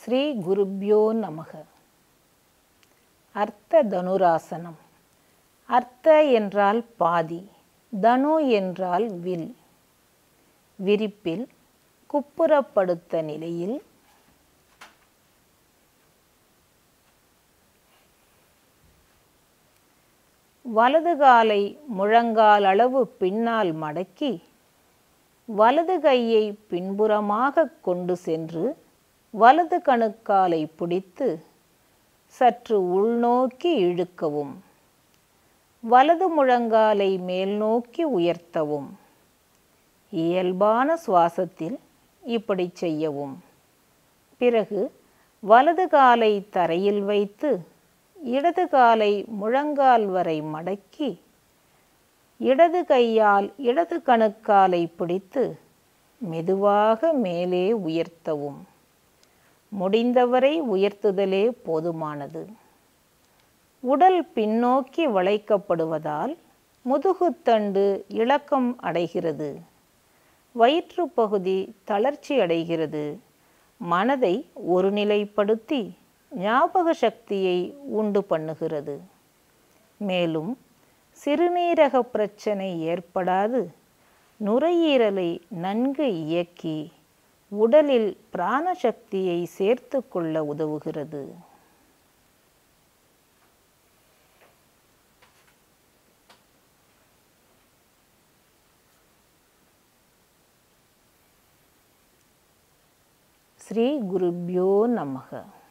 ஸ்ரீ குருப்யோ நமக அர்த்த தனுராசனம் அர்த்த என்றால் பாதி தனு என்றால் வில் விரிப்பில் குப்புறப்படுத்த நிலையில் வலது காலை முழங்கால் அளவு பின்னால் மடக்கி வலது கையை பின்புறமாக கொண்டு சென்று வலது கணுக்காலை பிடித்து சற்று உள்நோக்கி இழுக்கவும் வலது முழங்காலை மேல் நோக்கி உயர்த்தவும் இயல்பான சுவாசத்தில் இப்படி செய்யவும் பிறகு வலது காலை தரையில் வைத்து இடது காலை முழங்கால் வரை மடக்கி இடது கையால் இடது கணுக்காலை பிடித்து மெதுவாக மேலே உயர்த்தவும் முடிந்தவரை உயர்த்துதலே போதுமானது உடல் பின்னோக்கி வளைக்கப்படுவதால் முதுகுத்தண்டு இளக்கம் அடைகிறது வயிற்று பகுதி தளர்ச்சி அடைகிறது மனதை ஒருநிலைப்படுத்தி ஞாபக சக்தியை உண்டு பண்ணுகிறது மேலும் சிறுநீரக பிரச்சனை ஏற்படாது நுரையீரலை நன்கு இயக்கி உடலில் பிராணசக்தியை சேர்த்து கொள்ள உதவுகிறது ஸ்ரீ குருப்யோ நமக